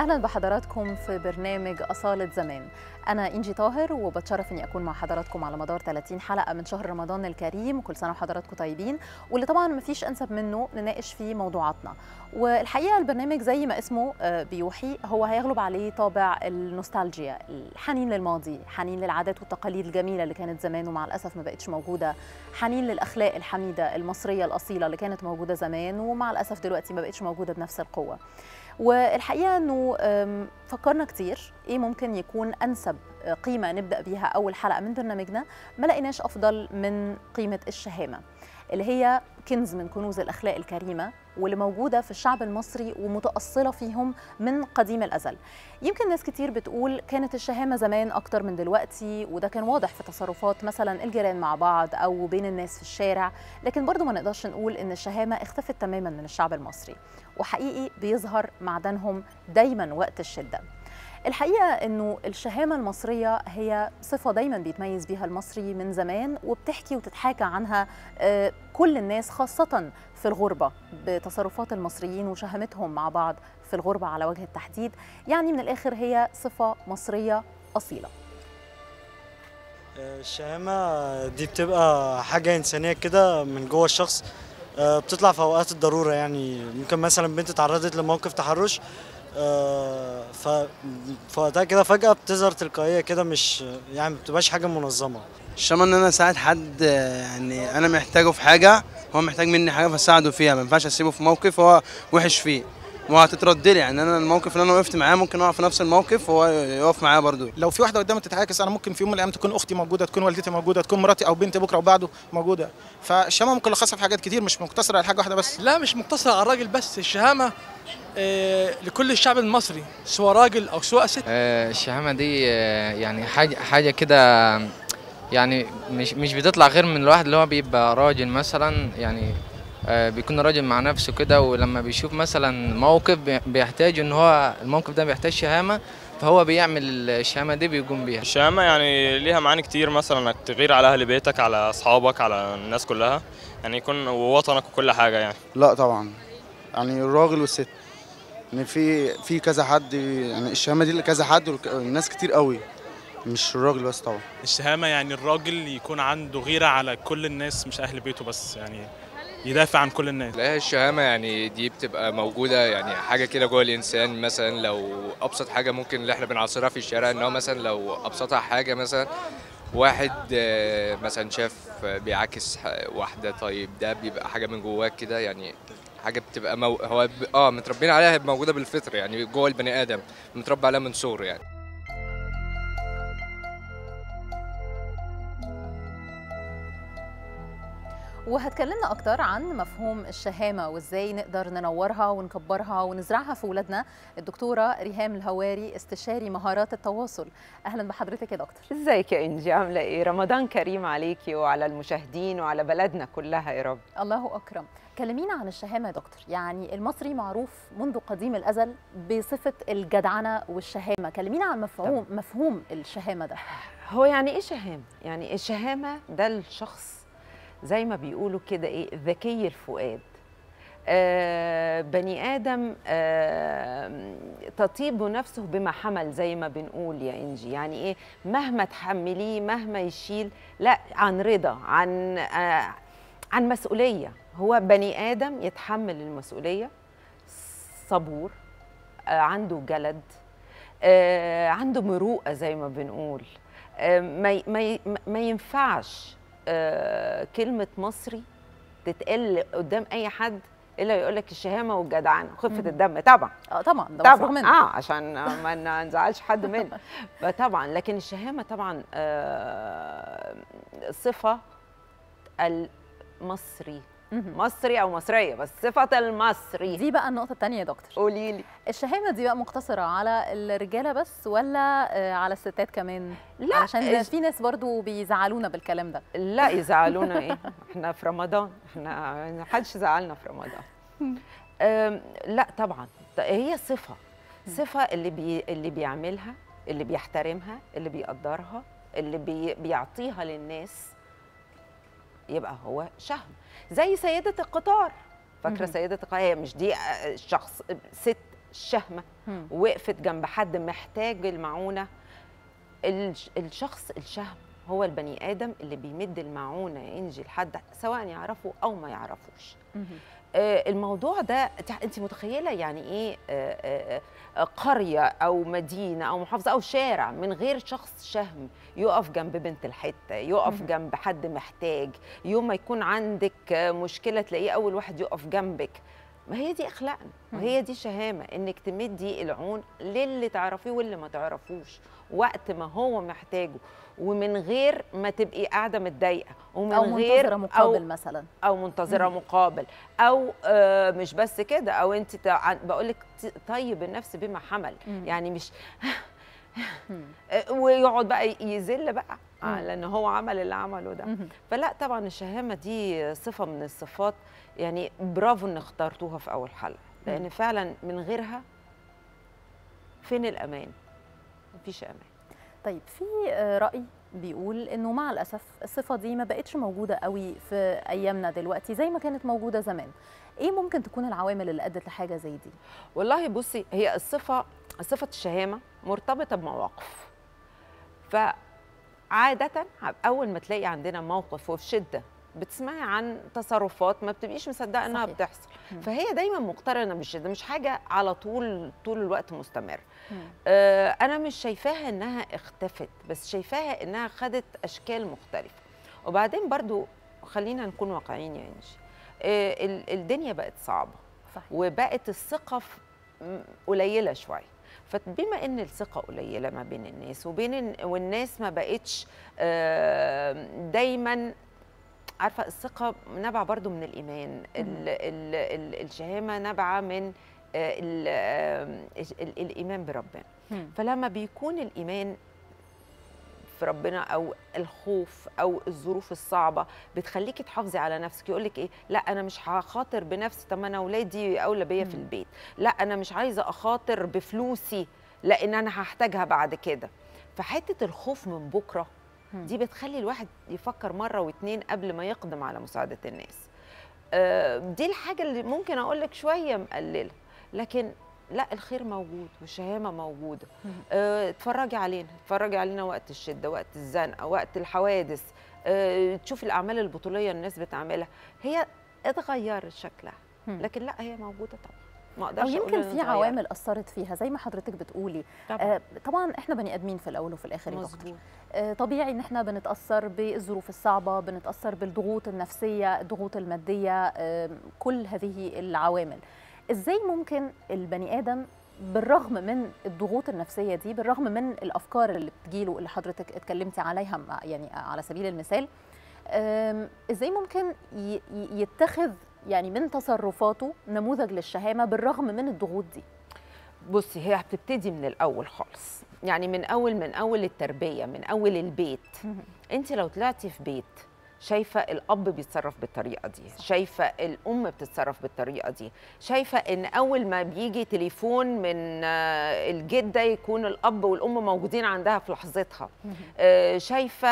اهلا بحضراتكم في برنامج اصاله زمان انا انجي طاهر وبتشرف اني اكون مع حضراتكم على مدار 30 حلقه من شهر رمضان الكريم وكل سنه وحضراتكم طيبين واللي طبعا مفيش انسب منه نناقش فيه موضوعاتنا والحقيقه البرنامج زي ما اسمه بيوحي هو هيغلب عليه طابع النوستالجيا الحنين للماضي حنين للعادات والتقاليد الجميله اللي كانت زمان ومع الاسف ما بقتش موجوده حنين للاخلاق الحميده المصريه الاصيله اللي كانت موجوده زمان ومع الاسف دلوقتي ما بقتش موجوده بنفس القوه والحقيقه انه فكرنا كتير ايه ممكن يكون انسب قيمه نبدا بيها اول حلقه من برنامجنا ما لقيناش افضل من قيمه الشهامه اللي هي كنز من كنوز الاخلاق الكريمه واللي موجوده في الشعب المصري ومتاصله فيهم من قديم الازل يمكن ناس كتير بتقول كانت الشهامه زمان اكتر من دلوقتي وده كان واضح في تصرفات مثلا الجيران مع بعض او بين الناس في الشارع لكن برضو ما نقدرش نقول ان الشهامه اختفت تماما من الشعب المصري وحقيقي بيظهر معدنهم دايما وقت الشده الحقيقه انه الشهامه المصريه هي صفه دايما بيتميز بيها المصري من زمان وبتحكي وتتحاكى عنها كل الناس خاصه في الغربه بتصرفات المصريين وشهامتهم مع بعض في الغربه على وجه التحديد يعني من الاخر هي صفه مصريه اصيله الشهامه دي بتبقى حاجه انسانيه كده من جوه الشخص بتطلع في اوقات الضروره يعني ممكن مثلا بنت اتعرضت لموقف تحرش ف فوقتها كده فجأة بتظهر تلقائية كده مش يعني ما بتبقاش حاجة منظمة الشما ان انا اساعد حد يعني انا محتاجه في حاجة هو محتاج مني حاجة فاساعده فيها ما ينفعش اسيبه في موقف هو وحش فيه وهتترد لي يعني انا الموقف اللي انا وقفت معاه ممكن اقف في نفس الموقف وهو يقف معاه برضو لو في واحده قدامي تتعاكس انا ممكن في يوم من الايام تكون اختي موجوده تكون والدتي موجوده تكون مراتي او بنتي بكره وبعده موجوده فالشهامه ممكن نلخصها في حاجات كتير مش مقتصره على حاجه واحده بس لا مش مقتصره على الراجل بس الشهامه آه لكل الشعب المصري سواء راجل او سواء ست آه الشهامه دي آه يعني حاجه حاجه كده يعني مش مش بتطلع غير من الواحد اللي هو بيبقى راجل مثلا يعني بيكون راجل مع نفسه كده ولما بيشوف مثلا موقف بيحتاج ان هو الموقف ده بيحتاج شهامه فهو بيعمل الشهامه دي بيقوم بيها الشهامه يعني ليها معاني كتير مثلا انك تغير على اهل بيتك على اصحابك على الناس كلها يعني يكون ووطنك وكل حاجه يعني لا طبعا يعني الراجل والست يعني في في كذا حد يعني الشهامه دي لكذا حد والناس كتير قوي مش الراجل بس طبعا الشهامه يعني الراجل يكون عنده غيره على كل الناس مش اهل بيته بس يعني يدافع عن كل الناس لا الشهامه يعني دي بتبقى موجوده يعني حاجه كده جوه الانسان مثلا لو ابسط حاجه ممكن اللي احنا بنعاصرها في الشارع ان هو مثلا لو ابسطها حاجه مثلا واحد مثلا شاف بيعاكس واحده طيب ده بيبقى حاجه من جواك كده يعني حاجه بتبقى مو... هو ب... اه متربيين عليها موجوده بالفطر يعني جوه البني ادم متربى عليها من صغره يعني وهتكلمنا اكتر عن مفهوم الشهامه وازاي نقدر ننورها ونكبرها ونزرعها في ولادنا الدكتوره ريهام الهواري استشاري مهارات التواصل اهلا بحضرتك يا دكتور ازيك يا انجي عامله ايه رمضان كريم عليكي وعلى المشاهدين وعلى بلدنا كلها يا رب الله اكرم كلمينا عن الشهامه يا دكتور يعني المصري معروف منذ قديم الازل بصفه الجدعنه والشهامه كلمينا عن مفهوم طب. مفهوم الشهامه ده هو يعني ايه شهامه يعني الشهامه ده الشخص زي ما بيقولوا كده ايه ذكي الفؤاد آه بني ادم آه تطيب نفسه بما حمل زي ما بنقول يا انجي يعني ايه مهما تحمليه مهما يشيل لا عن رضا عن آه عن مسؤوليه هو بني ادم يتحمل المسؤوليه صبور آه عنده جلد آه عنده مروءه زي ما بنقول آه ما ما ما ينفعش آه كلمة مصري تتقل قدام أي حد إلا يقول لك الشهامة والجدعنة خفة الدم طبعا اه طبعا ده طبعا منه. اه عشان ما نزعلش حد منه فطبعا لكن الشهامة طبعا آه صفة المصري مصري او مصريه بس صفه المصري دي بقى النقطه الثانيه يا دكتور قولي لي الشهامه دي بقى مقتصره على الرجاله بس ولا على الستات كمان لا علشان في ناس برضو بيزعلونا بالكلام ده لا يزعلونا ايه احنا في رمضان احنا ما حدش زعلنا في رمضان لا طبعا هي صفه صفه اللي بي اللي بيعملها اللي بيحترمها اللي بيقدرها اللي بي بيعطيها للناس يبقى هو شهم زي سيدة القطار فاكرة سيدة القطار هي مش دي شخص ست الشهمه مم. وقفت جنب حد محتاج المعونه الش- الشخص الشهم هو البني ادم اللي بيمد المعونه يا انجي لحد سواء يعرفه او ما يعرفوش مهم. آه، الموضوع ده تع- انت متخيله يعني ايه آه، آه، آه، قريه او مدينه او محافظه او شارع من غير شخص شهم يقف جنب بنت الحته يقف مهم. جنب حد محتاج يوم ما يكون عندك آه، مشكله تلاقيه اول واحد يقف جنبك ما هي دي اخلاقنا وهي دي شهامه انك تمدي العون للي تعرفيه واللي ما تعرفوش وقت ما هو محتاجه ومن غير ما تبقي قاعده متضايقه ومن او غير منتظره مقابل مثلا او منتظره مقابل او آه مش بس كده او انت بقول لك طيب النفس بما حمل مم. يعني مش مم. آه، ويقعد بقى يذل بقى مم. آه، لان هو عمل اللي عمله ده مهم. فلا طبعا الشهامه دي صفه من الصفات يعني برافو ان اخترتوها في اول حلقه لان فعلا من غيرها فين الامان مفيش امان طيب في آه، رأي بيقول انه مع الاسف الصفه دي ما بقتش موجوده قوي في ايامنا دلوقتي زي ما كانت موجوده زمان ايه ممكن تكون العوامل اللي ادت لحاجه زي دي والله بصي هي الصفة صفة الشهامة مرتبطة بمواقف فعادة أول ما تلاقي عندنا موقف وفي شدة بتسمعي عن تصرفات ما بتبقيش مصدقة إنها صحيح. بتحصل مم. فهي دايما مقترنة بالشدة مش حاجة على طول طول الوقت مستمر مم. آه أنا مش شايفاها إنها اختفت بس شايفاها إنها خدت أشكال مختلفة وبعدين برضو خلينا نكون واقعيين يا إنجي آه ال- الدنيا بقت صعبة صحيح وبقت الثقه في- م- قليله شويه فبما ان الثقه قليله ما بين الناس وبين الن- والناس ما بقتش آه، دايما عارفه الثقه نابعه برضو من الايمان ال ال ال الشهامه نابعه من آه، ال ال ال الايمان بربنا مم. فلما بيكون الايمان في ربنا او الخوف او الظروف الصعبه بتخليكي تحافظي على نفسك يقول لك ايه لا انا مش هخاطر بنفسي طب ما انا اولادي اولى بيا في مم. البيت لا انا مش عايزه اخاطر بفلوسي لان انا هحتاجها بعد كده فحته الخوف من بكره مم. دي بتخلي الواحد يفكر مره واتنين قبل ما يقدم على مساعده الناس آه، دي الحاجه اللي ممكن اقول لك شويه مقلله لكن لا الخير موجود والشهامه موجوده مم. آه، اتفرجي علينا اتفرجي علينا وقت الشده وقت الزنقه وقت الحوادث آه، تشوفي الاعمال البطوليه الناس بتعملها هي اتغيرت شكلها مم. لكن لا هي موجوده طبعا ما او اقدرش أقول يمكن إنها في اتغيرت. عوامل اثرت فيها زي ما حضرتك بتقولي طبعا آه طبعا احنا بني ادمين في الاول وفي الاخر يا دكتور مظبوط آه، طبيعي ان احنا بنتاثر بالظروف الصعبه بنتاثر بالضغوط النفسيه الضغوط الماديه آه، كل هذه العوامل ازاي ممكن البني ادم بالرغم من الضغوط النفسيه دي بالرغم من الافكار اللي بتجيله اللي حضرتك اتكلمتي عليها مع- يعني على سبيل المثال آم، ازاي ممكن ي- ي- يتخذ يعني من تصرفاته نموذج للشهامه بالرغم من الضغوط دي بصي هي بتبتدي من الاول خالص يعني من اول من اول التربيه من اول البيت انت لو طلعتي في بيت شايفه الاب بيتصرف بالطريقه دي صح. شايفه الام بتتصرف بالطريقه دي شايفه ان اول ما بيجي تليفون من آه، الجده يكون الاب والام موجودين عندها في لحظتها آه، شايفه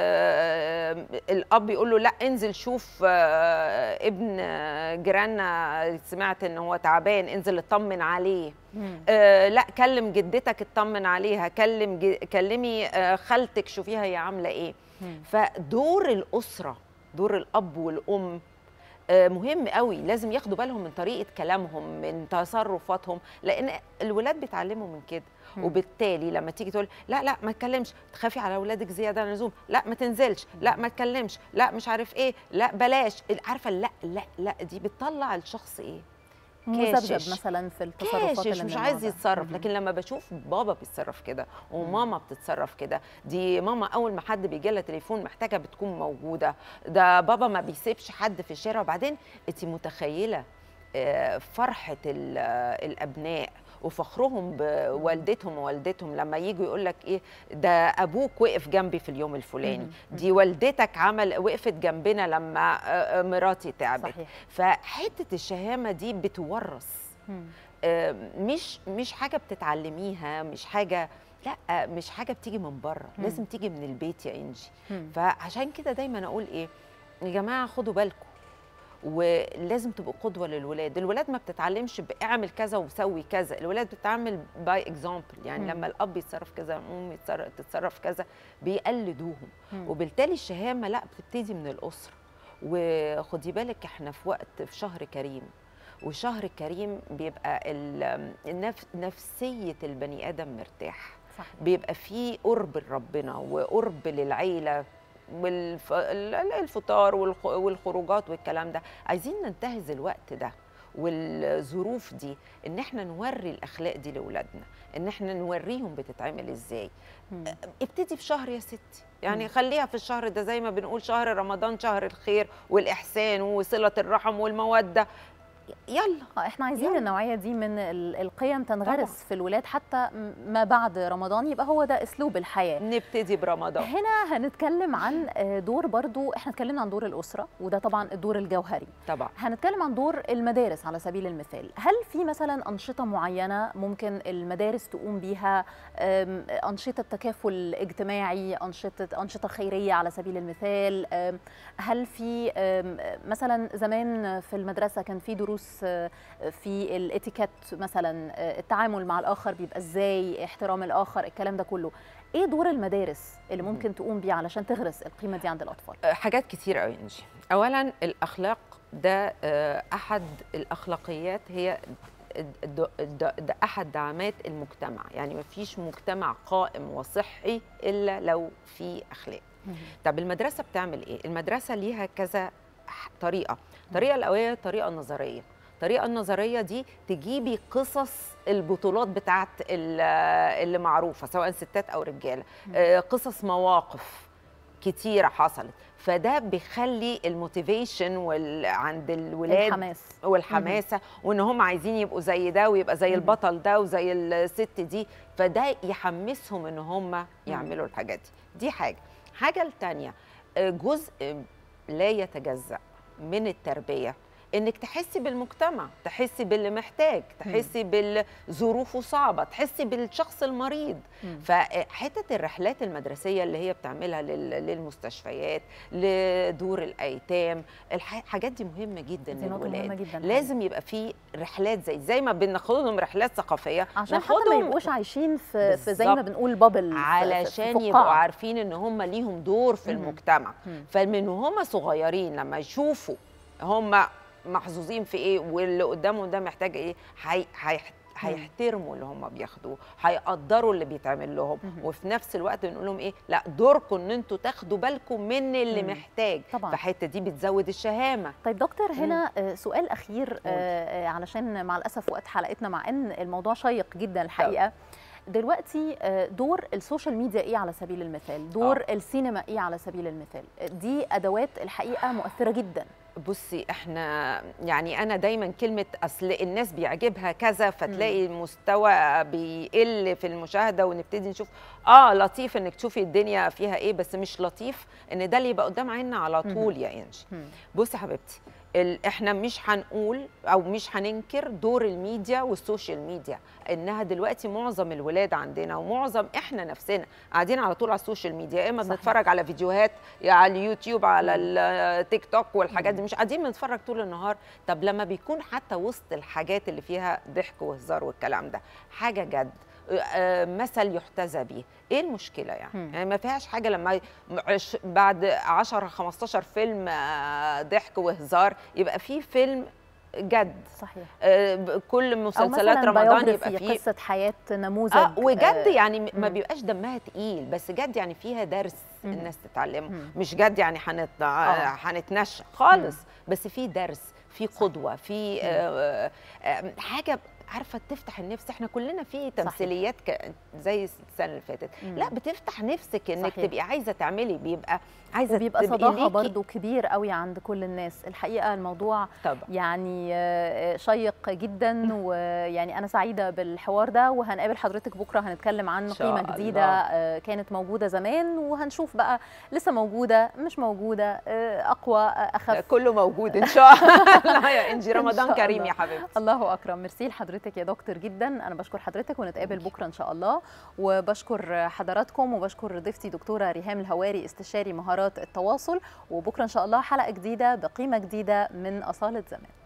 آه، الاب يقول له لا انزل شوف آه، ابن آه، جيراننا سمعت ان هو تعبان انزل اطمن عليه آه لا كلم جدتك اطمن عليها كلم ج... كلمي آه خالتك شوفيها هي عامله ايه فدور الاسره دور الاب والام آه مهم قوي لازم ياخدوا بالهم من طريقه كلامهم من تصرفاتهم لان الولاد بيتعلموا من كده مم. وبالتالي لما تيجي تقول لا لا ما تكلمش تخافي على اولادك زياده عن اللزوم لا ما تنزلش لا ما تكلمش لا مش عارف ايه لا بلاش عارفه لا لا لا دي بتطلع الشخص ايه مذبذب كاشش. مثلا في التصرفات كاشش اللي من مش النوع عايز ده. يتصرف مهم. لكن لما بشوف بابا بيتصرف كده وماما بتتصرف كده دي ماما اول ما حد بيجي لها تليفون محتاجه بتكون موجوده ده بابا ما بيسيبش حد في الشارع وبعدين انت متخيله آه، فرحه ال- آه، الابناء وفخرهم بوالدتهم ووالدتهم لما يجوا يقول لك ايه ده ابوك وقف جنبي في اليوم الفلاني مهم. دي والدتك عمل وقفت جنبنا لما آه، آه، مراتي تعبت صحيح فحته الشهامه دي بتورث مم. آه، مش مش حاجه بتتعلميها مش حاجه لا مش حاجه بتيجي من بره مم. لازم تيجي من البيت يا انجي مم. فعشان كده دايما اقول ايه يا جماعه خدوا بالكم ولازم تبقوا قدوه للولاد الولاد ما بتتعلمش باعمل كذا وسوي كذا الولاد بتتعامل باي اكزامبل يعني مم. لما الاب يتصرف كذا الام يتصرف تتصرف كذا بيقلدوهم مم. وبالتالي الشهامه لا بتبتدي من الاسره وخدي بالك احنا في وقت في شهر كريم وشهر كريم بيبقى ال- النف نفسيه البني ادم مرتاح صح بيبقى فيه قرب لربنا وقرب للعيله والفطار والخروجات والكلام ده عايزين ننتهز الوقت ده والظروف دي ان احنا نوري الاخلاق دي لاولادنا ان احنا نوريهم بتتعمل ازاي مم. ابتدي في شهر يا ستي يعني مم. خليها في الشهر ده زي ما بنقول شهر رمضان شهر الخير والاحسان وصله الرحم والموده يلا آه، احنا عايزين يلا. النوعيه دي من ال- القيم تنغرس طبعاً. في الولاد حتى م- ما بعد رمضان يبقى هو ده اسلوب الحياه نبتدي برمضان هنا هنتكلم عن آه، دور برضو احنا اتكلمنا عن دور الاسره وده طبعا الدور الجوهري طبعا هنتكلم عن دور المدارس على سبيل المثال هل في مثلا أنشطة معينة ممكن المدارس تقوم بيها أم، أنشطة تكافل اجتماعي أنشطة أنشطة خيرية على سبيل المثال أم، هل في أم، مثلا زمان في المدرسة كان في دروس أه، في الاتيكيت مثلا أه، التعامل مع الآخر بيبقى ازاي احترام الآخر الكلام ده كله ايه دور المدارس اللي ممكن تقوم بيه علشان تغرس القيمة دي عند الأطفال حاجات كتير قوي انجي اولا الاخلاق ده آه، احد الاخلاقيات هي د- د- د- احد دعامات المجتمع يعني مفيش مجتمع قائم وصحي الا لو في اخلاق طب المدرسه بتعمل ايه المدرسه ليها كذا ح- طريقه الطريقه الاوليه الطريقه النظريه الطريقه النظريه دي تجيبي قصص البطولات بتاعت ال- اللي معروفه سواء ستات او رجاله آه، قصص مواقف كتيره حصلت فده بيخلي الموتيفيشن وال... عند الولاد الحماس والحماسه وان هم عايزين يبقوا زي ده ويبقى زي مم. البطل ده وزي الست دي فده يحمسهم ان هم يعملوا الحاجات دي دي حاجه حاجه التانية آه، جزء لا يتجزأ من التربيه انك تحسي بالمجتمع تحسي باللي محتاج تحسي بالظروفه صعبه تحسي بالشخص المريض مم. فحته الرحلات المدرسيه اللي هي بتعملها لل- للمستشفيات لدور الايتام الح- الحاجات دي مهمه جدا دي نقطة مهمة للولاد جدا لازم يبقى في رحلات زي زي ما بناخدهم رحلات ثقافيه عشان حتى ما ناخدهم يبقوش عايشين في, في زي ما بالظبط. بنقول بابل علشان في يبقوا فقاعة. عارفين ان هم ليهم دور في مم. المجتمع مم. فمن هم صغيرين لما يشوفوا هم محظوظين في ايه واللي قدامهم ده محتاج ايه هي- هي- هيحترموا اللي هم بياخدوه هيقدروا اللي بيتعمل لهم مهم. وفي نفس الوقت بنقول لهم ايه لا دوركم ان انتوا تاخدوا بالكم من اللي مم. محتاج طبعاً. فالحته دي بتزود الشهامه طيب دكتور هنا آه، سؤال اخير آه، آه، علشان مع الاسف وقت حلقتنا مع ان الموضوع شيق جدا الحقيقه دلوقتي آه، دور السوشيال ميديا ايه على سبيل المثال دور آه. السينما ايه على سبيل المثال دي ادوات الحقيقه مؤثره جدا بصي احنا يعني انا دايما كلمه اصل الناس بيعجبها كذا فتلاقي المستوى بيقل في المشاهده ونبتدي نشوف اه لطيف انك تشوفي الدنيا فيها ايه بس مش لطيف ان ده اللي يبقى قدام عيننا على مهم. طول يا انجي مم. بصي يا حبيبتي ال- احنا مش هنقول او مش هننكر دور الميديا والسوشيال ميديا انها دلوقتي معظم الولاد عندنا ومعظم احنا نفسنا قاعدين على طول على السوشيال ميديا يا اما صحيح. بنتفرج على فيديوهات يا على اليوتيوب على التيك توك والحاجات دي مش قاعدين بنتفرج طول النهار طب لما بيكون حتى وسط الحاجات اللي فيها ضحك وهزار والكلام ده حاجه جد آه، مثل يحتذى بيه ايه المشكله يعني مم. يعني ما فيهاش حاجه لما ي- عش- بعد 10 15 فيلم آه، ضحك وهزار يبقى في فيلم جد صحيح آه، ب- كل او مسلسلات مثلا رمضان biography، يبقى فيه قصه حياه نموذج اه وجد آه، يعني م- ما مم. بيبقاش دمها تقيل بس جد يعني فيها درس مم. الناس تتعلمه مم. مش جد يعني هنت... آه. هنتنشى خالص بس في درس في قدوه في آه آه حاجه عارفه تفتح النفس احنا كلنا في تمثيليات ك... زي السنه اللي فاتت مم. لا بتفتح نفسك انك صحيح. تبقي عايزه تعملي بيبقى عايزه وبيبقى تبقي صداقه ليكي- برضو كبير قوي عند كل الناس الحقيقه الموضوع طبعا يعني آه، شيق جدا ويعني انا سعيده بالحوار ده وهنقابل حضرتك بكره هنتكلم عن إن شاء قيمه جديده الله. آه، كانت موجوده زمان وهنشوف بقى لسه موجوده مش موجوده آه، اقوى آه، اخف كله موجود ان شاء الله يا انجي إن رمضان شاء كريم الله. يا حبيبتي الله اكرم ميرسي لحضرتك حضرتك يا دكتور جدا انا بشكر حضرتك ونتقابل بكره ان شاء الله وبشكر حضراتكم وبشكر ضيفتي دكتوره ريهام الهواري استشاري مهارات التواصل وبكره ان شاء الله حلقه جديده بقيمه جديده من اصاله زمان